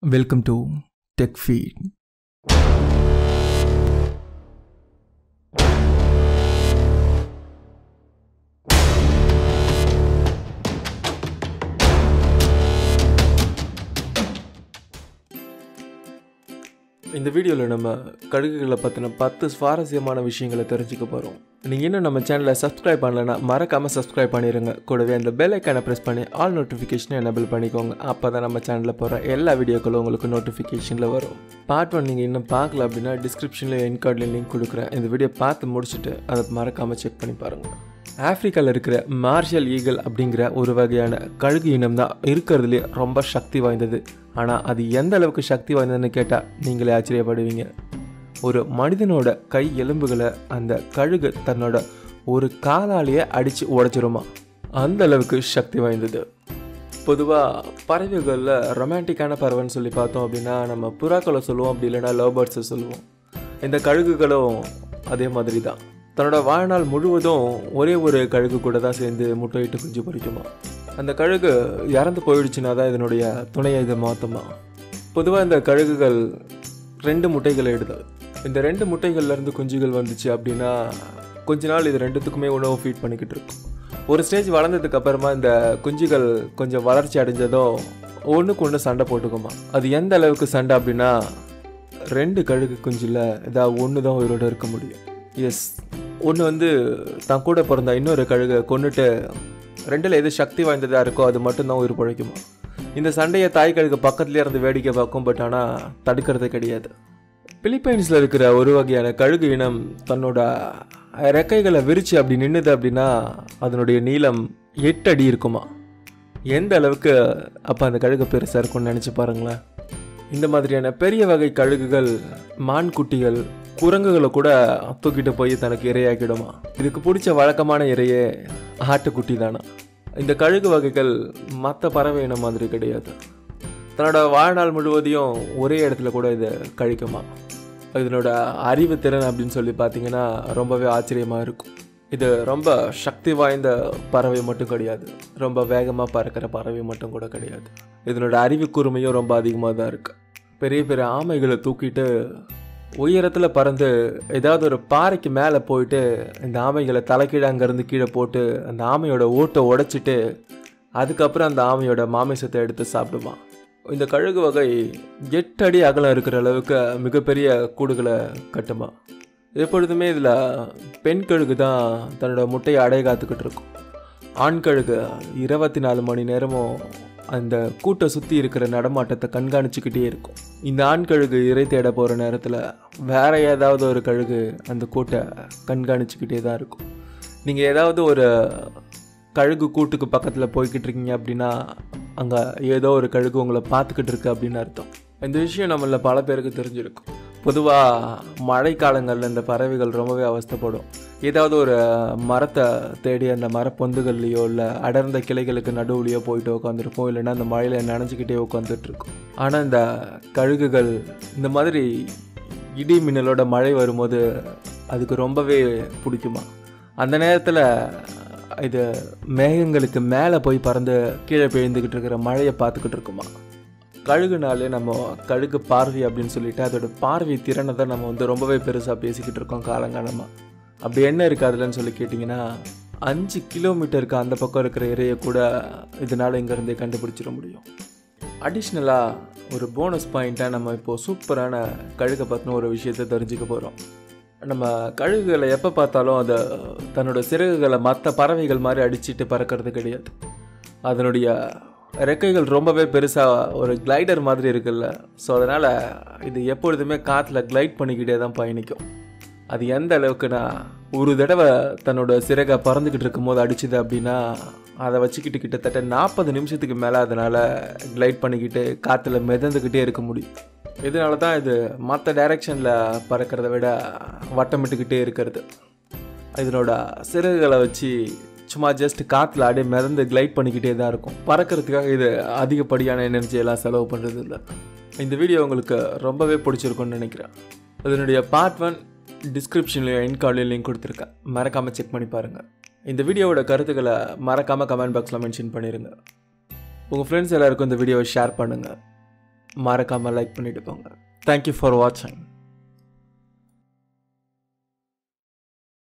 welcome to tech feet இந்த வீடியோவில் நம்ம கழுகுகளை பற்றின பத்து சுவாரஸ்யமான விஷயங்களை தெரிஞ்சுக்க போகிறோம் நீங்கள் இன்னும் நம்ம சேனலை சப்ஸ்கிரைப் பண்ணலைன்னா மறக்காமல் சப்ஸ்கிரைப் பண்ணிடுங்க கூடவே அந்த பெல் ஐக்கானை ப்ரெஸ் பண்ணி ஆல் நோட்டிஃபிகேஷனை எனபிள் பண்ணிக்கோங்க அப்போ தான் நம்ம சேனலில் போகிற எல்லா வீடியோக்களும் உங்களுக்கு நோட்டிஃபிகேஷனில் வரும் பார்ட் ஒன் நீங்கள் இன்னும் பார்க்கல அப்படின்னா டிஸ்கிரிப்ஷனில் என் கார்டில் லிங்க் கொடுக்குறேன் இந்த வீடியோ பார்த்து முடிச்சுட்டு அதை மறக்காமல் செக் பண்ணி பாருங்கள் ஆப்பிரிக்காவில் இருக்கிற மார்ஷல் ஈகிள் அப்படிங்கிற ஒரு வகையான கழுகு இனம் தான் இருக்கிறதுலே ரொம்ப சக்தி வாய்ந்தது ஆனால் அது எந்த அளவுக்கு சக்தி வாய்ந்ததுன்னு கேட்டால் நீங்களே ஆச்சரியப்படுவீங்க ஒரு மனிதனோட கை எலும்புகளை அந்த கழுகு தன்னோட ஒரு காலாலேயே அடித்து உடைச்சிருமா அந்த அளவுக்கு சக்தி வாய்ந்தது பொதுவாக பறவைகளில் ரொமான்டிக்கான பறவைன்னு சொல்லி பார்த்தோம் அப்படின்னா நம்ம புறாக்களை சொல்லுவோம் அப்படி இல்லைன்னா லவ் பேர்ட்ஸை சொல்லுவோம் இந்த கழுகுகளும் அதே மாதிரி தான் தன்னோட வாழ்நாள் முழுவதும் ஒரே ஒரு கழுகு கூட தான் சேர்ந்து முட்டையிட்டு குஞ்சு பொறிக்குமா அந்த கழுகு இறந்து போயிடுச்சுன்னா தான் இதனுடைய துணையை இதை மாற்றுமா பொதுவாக இந்த கழுகுகள் ரெண்டு முட்டைகளை இடுது இந்த ரெண்டு முட்டைகள்லேருந்து குஞ்சுகள் வந்துச்சு அப்படின்னா கொஞ்ச நாள் இது ரெண்டுத்துக்குமே உணவு ஃபீட் பண்ணிக்கிட்டு இருக்கும் ஒரு ஸ்டேஜ் வளர்ந்ததுக்கு அப்புறமா இந்த குஞ்சுகள் கொஞ்சம் வளர்ச்சி அடைஞ்சதும் ஒன்றுக்கு ஒன்று சண்டை போட்டுக்குமா அது எந்த அளவுக்கு சண்டை அப்படின்னா ரெண்டு கழுகு குஞ்சில் ஏதாவது ஒன்று தான் உயிரோட இருக்க முடியும் எஸ் ஒன்று வந்து தான் கூட பிறந்த இன்னொரு கழுகை கொண்டுட்டு ரெண்டில் எது சக்தி வாய்ந்ததாக இருக்கோ அது மட்டும்தான் உயிர் பிழைக்குமா இந்த சண்டையை தாய் கழுகு பக்கத்துலேயே இருந்து வேடிக்கை பார்க்கும் பட் ஆனால் தடுக்கிறது கிடையாது பிலிப்பைன்ஸில் இருக்கிற ஒரு வகையான கழுகு இனம் தன்னோட ரெக்கைகளை விரிச்சு அப்படி நின்றுது அப்படின்னா அதனுடைய நீளம் எட்டு அடி இருக்குமா எந்த அளவுக்கு அப்போ அந்த கழுகு பெருசாக இருக்கும்னு நினச்சி பாருங்களேன் இந்த மாதிரியான பெரிய வகை கழுகுகள் மான் குட்டிகள் குரங்குகளை கூட தூக்கிட்டு போய் தனக்கு இரையாக்கிடுமா இதுக்கு பிடிச்ச வழக்கமான இரையே ஆட்டுக்குட்டி தானா இந்த கழுகு வகைகள் மற்ற பறவை இனம் மாதிரி கிடையாது தன்னோட வாழ்நாள் முழுவதையும் ஒரே இடத்துல கூட இதை கழிக்குமா இதனோட அறிவு திறன் அப்படின்னு சொல்லி பார்த்தீங்கன்னா ரொம்பவே ஆச்சரியமாக இருக்கும் இது ரொம்ப சக்தி வாய்ந்த பறவை மட்டும் கிடையாது ரொம்ப வேகமாக பறக்கிற பறவை மட்டும் கூட கிடையாது இதனோட அறிவு கூர்மையும் ரொம்ப அதிகமாக தான் இருக்குது பெரிய பெரிய ஆமைகளை தூக்கிட்டு உயரத்தில் பறந்து ஏதாவது ஒரு பாறைக்கு மேலே போயிட்டு இந்த ஆமைகளை தலைக்கீழே அங்கேருந்து கீழே போட்டு அந்த ஆமையோட ஓட்டை உடைச்சிட்டு அதுக்கப்புறம் அந்த ஆமையோட மாமிசத்தை எடுத்து சாப்பிடுவான் இந்த கழுகு வகை எட்டு அடி அகலம் இருக்கிற அளவுக்கு மிகப்பெரிய கூடுகளை கட்டுமா எப்பொழுதுமே இதில் பெண் கழுகு தான் தன்னோட முட்டையை அடைய காத்துக்கிட்டு இருக்கும் ஆண் கழுகு இருபத்தி நாலு மணி நேரமும் அந்த கூட்டை சுற்றி இருக்கிற நடமாட்டத்தை கண்காணிச்சுக்கிட்டே இருக்கும் இந்த ஆண் கழுகு இறை தேட போகிற நேரத்தில் வேற ஏதாவது ஒரு கழுகு அந்த கூட்டை கண்காணிச்சுக்கிட்டே தான் இருக்கும் நீங்கள் ஏதாவது ஒரு கழுகு கூட்டுக்கு பக்கத்தில் போய்கிட்டு இருக்கீங்க அப்படின்னா அங்கே ஏதோ ஒரு கழுகு உங்களை பார்த்துக்கிட்டு இருக்கு அப்படின்னு அர்த்தம் இந்த விஷயம் நம்மள பல பேருக்கு தெரிஞ்சிருக்கும் பொதுவாக மழை காலங்களில் இந்த பறவைகள் ரொம்பவே அவஸ்தைப்படும் ஏதாவது ஒரு மரத்தை தேடி அந்த மரப்பொந்துகள்லையோ இல்லை அடர்ந்த கிளைகளுக்கு நடுவுலையோ போயிட்டு உட்காந்துருக்கும் இல்லைன்னா அந்த மழையில் நனைஞ்சிக்கிட்டே உட்காந்துட்டு இருக்கும் ஆனால் இந்த கழுகுகள் இந்த மாதிரி இடி மின்னலோட மழை வரும்போது அதுக்கு ரொம்பவே பிடிக்குமா அந்த நேரத்தில் இது மேகங்களுக்கு மேலே போய் பறந்து கீழே பெய்ந்துக்கிட்டு இருக்கிற மழையை பார்த்துக்கிட்டு இருக்குமா கழுகுனாலே நம்ம கழுகு பார்வை அப்படின்னு சொல்லிட்டு அதோட பார்வை திறனை தான் நம்ம வந்து ரொம்பவே பெருசாக பேசிக்கிட்டு இருக்கோம் காலங்காலமாக அப்படி என்ன இருக்குது அதுலன்னு சொல்லி கேட்டிங்கன்னா அஞ்சு கிலோமீட்டருக்கு அந்த பக்கம் இருக்கிற இறையை கூட இதனால் இங்கேருந்தே கண்டுபிடிச்சிட முடியும் அடிஷ்னலாக ஒரு போனஸ் பாயிண்ட்டாக நம்ம இப்போது சூப்பரான கழுகை பற்றின ஒரு விஷயத்தை தெரிஞ்சுக்க போகிறோம் நம்ம கழுகுகளை எப்போ பார்த்தாலும் அதை தன்னோட சிறகுகளை மற்ற பறவைகள் மாதிரி அடிச்சிட்டு பறக்கிறது கிடையாது அதனுடைய ரெக்கைகள் ரொம்பவே பெருசாக ஒரு கிளைடர் மாதிரி இருக்குல்ல ஸோ அதனால் இது எப்பொழுதுமே காற்றுல கிளைட் பண்ணிக்கிட்டே தான் பயணிக்கும் அது எந்த அளவுக்குன்னா ஒரு தடவை தன்னோட சிறகை பறந்துக்கிட்டு இருக்கும்போது அடிச்சுது அப்படின்னா அதை வச்சுக்கிட்டு கிட்டத்தட்ட நாற்பது நிமிஷத்துக்கு மேலே அதனால் கிளைட் பண்ணிக்கிட்டு காற்றுல மிதந்துக்கிட்டே இருக்க முடியும் இதனால தான் இது மற்ற டைரெக்ஷனில் பறக்கிறத விட வட்டமிட்டுக்கிட்டே இருக்கிறது இதனோட சிறகுகளை வச்சு சும்மா ஜஸ்ட் காற்றுல அப்படியே மிதந்து கிளைட் பண்ணிக்கிட்டே தான் இருக்கும் பறக்கிறதுக்காக இது அதிகப்படியான எனர்ஜியெல்லாம் செலவு பண்ணுறது இல்லை இந்த வீடியோ உங்களுக்கு ரொம்பவே பிடிச்சிருக்கும்னு நினைக்கிறேன் இதனுடைய பார்ட் ஒன் டிஸ்கிரிப்ஷன்லேயும் என் கார்ட்லேயும் லிங்க் கொடுத்துருக்கேன் மறக்காமல் செக் பண்ணி பாருங்கள் இந்த வீடியோவோட கருத்துக்களை மறக்காமல் கமெண்ட் பாக்ஸில் மென்ஷன் பண்ணிடுங்க உங்கள் ஃப்ரெண்ட்ஸ் எல்லாருக்கும் இந்த வீடியோவை ஷேர் பண்ணுங்கள் மறக்காமல் லைக் பண்ணிட்டு போங்க தேங்க்யூ ஃபார் வாட்சிங்